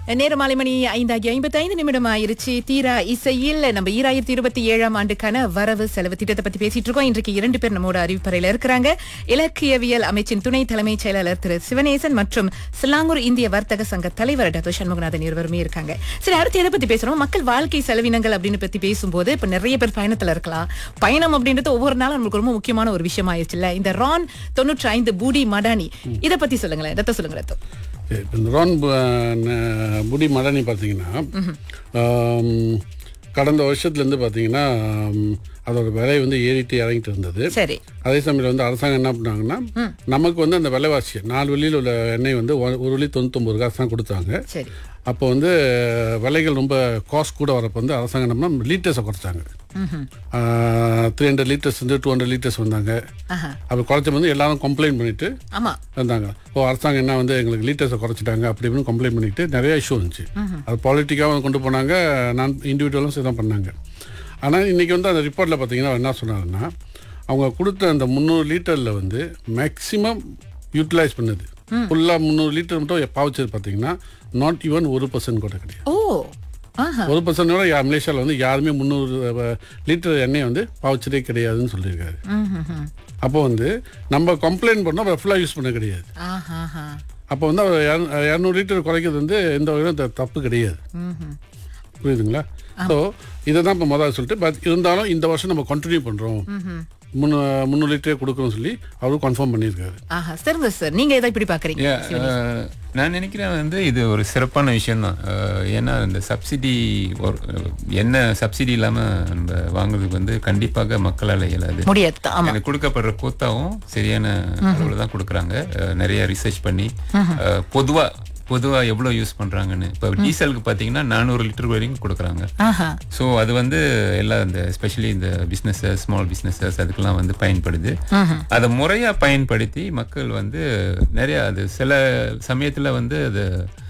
நேரம் மாலை மணி ஐந்தாகி ஐம்பத்தி ஐந்து நிமிடம் ஆயிருச்சு தீரா இசையில் நம்ம ஈராயிரத்தி இருபத்தி ஏழாம் ஆண்டுக்கான வரவு செலவு திட்டத்தை பத்தி பேசிட்டு இருக்கோம் இன்றைக்கு இரண்டு பேர் நம்மோட அறிவிப்பறையில இருக்கிறாங்க இலக்கியவியல் அமைச்சின் துணை தலைமைச் செயலாளர் திரு சிவனேசன் மற்றும் சிலாங்கூர் இந்திய வர்த்தக சங்க தலைவர் டாக்டர் சண்முகநாதன் இருவருமே இருக்காங்க சரி அடுத்து எதை பத்தி பேசுறோம் மக்கள் வாழ்க்கை செலவினங்கள் அப்படின்னு பத்தி பேசும்போது இப்ப நிறைய பேர் பயணத்துல இருக்கலாம் பயணம் அப்படின்றது ஒவ்வொரு நாளும் நமக்கு ரொம்ப முக்கியமான ஒரு விஷயம் ஆயிடுச்சுல்ல இந்த ரான் தொண்ணூற்றி ஐந்து பூடி மடானி இதை பத்தி சொல்லுங்களேன் ரத்த சொல்லுங்க ரத்தம் இப்போ இந்த ரோன் பு- ந- புடி மடனி பார்த்தீங்கன்னா ஆம், கடந்த வருஷத்துலேருந்து பார்த்தீங்கன்னா ஆம், அதோட விலை வந்து ஏறிட்டு இறங்கிட்டு இருந்தது சரி அதே சமயம் வந்து அரசாங்கம் என்ன பண்ணாங்கன்னா நமக்கு வந்து அந்த விலைவாசி நாலு வெளியில் உள்ள எண்ணெய் வந்து ஒ- ஒரு வெள்ளி தொண்ணூத்தொம்பது காசு தான் கொடுத்தாங்க சரி அப்போ வந்து விலைகள் ரொம்ப காஸ்ட் கூட வரப்போ வந்து அரசாங்கம் என்ன லீட்டர்ஸை குறைச்சாங்க த்ரீ ஹண்ட்ரட் லிட்டர்ஸ் வந்து டூ ஹண்ட்ரட் லிட்டர்ஸ் வந்தாங்க ஆஹா அப்போ குறைச்ச வந்து எல்லாரும் கம்ப்ளைண்ட் பண்ணிட்டு ஆமா வந்தாங்க ஓ அரசாங்கம் என்ன வந்து எங்களுக்கு லீட்டர்ஸை குறைச்சிட்டாங்க அப்படி இப்படின்னு கம்ப்ளைண்ட் பண்ணிட்டு நிறைய இஷ்யூ இருந்துச்சு அது பாலிட்டிக்காக கொண்டு போனாங்க நான் இண்டிவிஜுவலும் சரி தான் பண்ணாங்க ஆனால் இன்றைக்கி வந்து அந்த ரிப்போர்ட்டில் பார்த்தீங்கன்னா என்ன சொன்னாங்கன்னா அவங்க கொடுத்த அந்த முந்நூறு லிட்டரில் வந்து மேக்ஸிமம் யூட்டிலைஸ் பண்ணுது ஃபுல்லாக முந்நூறு லிட்டர் மட்டும் பாவச்சது பார்த்தீங்கன்னா நாட் ஈவன் ஒரு பர்சன்ட் கூட கிடையாது ஓ ஆஹா ஒரு பர்சன்டோட யா மலேசியாவில் வந்து யாருமே முந்நூறு லிட்டர் எண்ணெய் வந்து பாவச்சதே கிடையாதுன்னு சொல்லியிருக்காரு ம்ஹும்ஹும். அப்போ வந்து நம்ம கம்ப்ளைண்ட் பண்ணோம் ஃபுல்லாக யூஸ் பண்ண கிடையாது ஆஹாஹா. அப்போ வந்து அவர் இரநூ- இரநூறு லிட்டர் குறைக்கிறது வந்து எந்த வகையிலும் த- தப்பு கிடையாது ம்ஹும். புரியுதுங்களா ஸோ இதை தான் இப்போ முதல்ல சொல்லிட்டு பட் இருந்தாலும் இந்த வருஷம் நம்ம கண்டினியூ பண்ணுறோம் முன்னூ முந்நூறு லிட்டரே கொடுக்குறோம்னு சொல்லி அவரும் கன்ஃபார்ம் பண்ணியிருக்காரு ஆஹா சரிங்க சார் நீங்க எதை இப்படி பாக்குறீங்க Yeah, uh, நான் நினைக்கிறேன் வந்து இது ஒரு சிறப்பான விஷயம் தான் ஏன்னா இந்த சப்சிடி ஒரு என்ன சப்சிடி இல்லாம நம்ம வாங்குறதுக்கு வந்து கண்டிப்பாக மக்களால் இயலாது முடியாது ஆமா எனக்கு கொடுக்கப்படுற கோத்தாவும் சரியான அளவில் தான் கொடுக்குறாங்க அஹ், நிறைய ரிசர்ச் பண்ணி அஹ், பொதுவா பொதுவா எவ்வளவு யூஸ் பண்றாங்கன்னு இப்போ டீசலுக்கு பார்த்தீங்கன்னா நானூறு லிட்டர் வரைக்கும் கொடுக்குறாங்க ஆஹா ஸோ அது வந்து எல்லா இந்த எஸ்பெஷலி இந்த பிஸ்னஸஸ் ஸ்மால் பிஸ்னஸஸ் அதுக்கெல்லாம் வந்து பயன்படுது அதை முறையாக பயன்படுத்தி மக்கள் வந்து நிறைய அது சில சமயத்தில் வந்து அது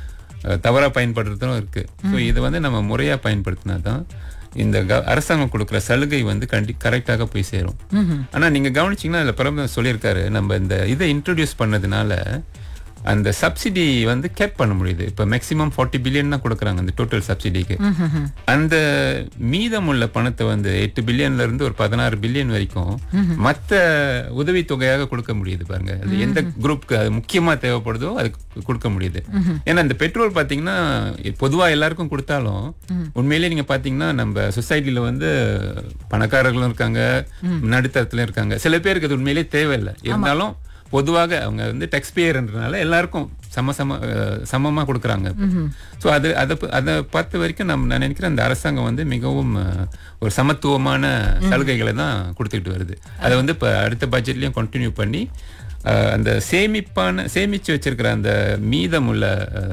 தவறாக பயன்படுத்துறதும் இருக்கு ஸோ இதை வந்து நம்ம முறையாக பயன்படுத்தினா தான் இந்த க- அரசாங்கம் கொடுக்குற சலுகை வந்து கண்டி கரெக்டாக போய் சேரும் ஆனால் நீங்கள் கவனிச்சிங்கன்னா அதில் பிரபலம் சொல்லியிருக்காரு நம்ம இந்த இதை இன்ட்ரடியூஸ் பண்ணதுனால அந்த சப்சிடி வந்து கேப் பண்ண முடியுது இப்போ மேக்ஸிமம் ஃபார்ட்டி பில்லியன் தான் கொடுக்குறாங்க அந்த டோட்டல் சப்சிடிக்கு அந்த மீதமுள்ள பணத்தை வந்து எட்டு பில்லியன்ல இருந்து ஒரு பதினாறு பில்லியன் வரைக்கும் மற்ற உதவித்தொகையாக கொடுக்க முடியுது பாருங்க அது எந்த குரூப்க்கு அது முக்கியமா தேவைப்படுதோ அதுக்கு கொடுக்க முடியுது ஏன்னா இந்த பெட்ரோல் பாத்தீங்கன்னா பொதுவா எல்லாருக்கும் கொடுத்தாலும் உண்மையிலேயே நீங்க பாத்தீங்கன்னா நம்ம சொசைட்டில வந்து பணக்காரர்களும் இருக்காங்க நடுத்தரத்துல இருக்காங்க சில பேருக்கு அது உண்மையிலேயே தேவையில்லை இருந்தாலும் பொதுவாக அவங்க வந்து டெக்ஸ் பேயர்ன்றனால எல்லாருக்கும் சம சம அஹ், சமமா கொடுக்குறாங்க ஸோ அது அதை ப- அதை பார்த்த வரைக்கும் நம்ம நான் நினைக்கிறேன் அந்த அரசாங்கம் வந்து மிகவும் அஹ், ஒரு சமத்துவமான சலுகைகளை தான் கொடுத்துக்கிட்டு வருது அதை வந்து இப்போ அடுத்த பட்ஜெட்லயும் கண்டினியூ பண்ணி அஹ், அந்த சேமிப்பான சேமிச்சு வச்சிருக்கிற அந்த மீதமுள்ள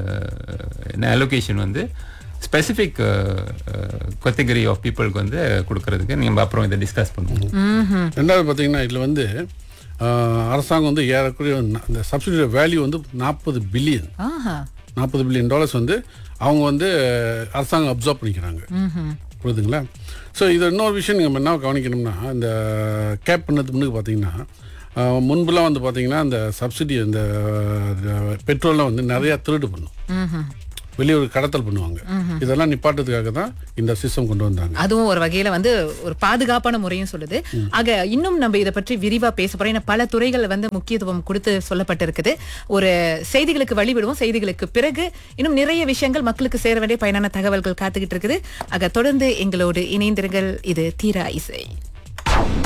அலோகேஷன் வந்து ஸ்பெசிஃபிக் கேட்டகரி ஆஃப் பீப்புளுக்கு வந்து கொடுக்கறதுக்கு நம்ம அப்புறம் இதை டிஸ்கஸ் பண்ணுவோம் ரெண்டாவது பார்த்தீங்கன்னா இதில் வந்து ஆஹ், அரசாங்கம் வந்து ஏறக்குறைய ந- அந்த சப்சிடியோட வேல்யூ வந்து நாற்பது பில்லியன் ஆஹா நாற்பது பில்லியன் டாலர்ஸ் வந்து அவங்க வந்து அரசாங்கம் அப்சர்வ் பண்ணிக்கிறாங்க புரியுதுங்களா ஸோ இது இன்னொரு விஷயம் நீங்கள் என்ன கவனிக்கணும்னா இந்த கேப் பண்ணதுக்கு முன்னுக்கு பார்த்தீங்கன்னா ஆஹ், முன்புலாம் வந்து பார்த்தீங்கன்னா இந்த சப்சிடி இந்த பெட்ரோல்லாம் வந்து நிறையா திருடு பண்ணும் வெளியூர் கடத்தல் பண்ணுவாங்க இதெல்லாம் நிப்பாட்டத்துக்காக தான் இந்த சிஸ்டம் கொண்டு வந்தாங்க அதுவும் ஒரு வகையில வந்து ஒரு பாதுகாப்பான முறையும் சொல்லுது ஆக இன்னும் நம்ம இதை பற்றி விரிவா பேச போறோம் ஏன்னா பல துறைகள் வந்து முக்கியத்துவம் கொடுத்து சொல்லப்பட்டிருக்குது ஒரு செய்திகளுக்கு வழிவிடுவோம் செய்திகளுக்கு பிறகு இன்னும் நிறைய விஷயங்கள் மக்களுக்கு சேர வேண்டிய பயனான தகவல்கள் காத்துக்கிட்டு இருக்குது ஆக தொடர்ந்து எங்களோடு இணைந்திருங்கள் இது தீரா இசை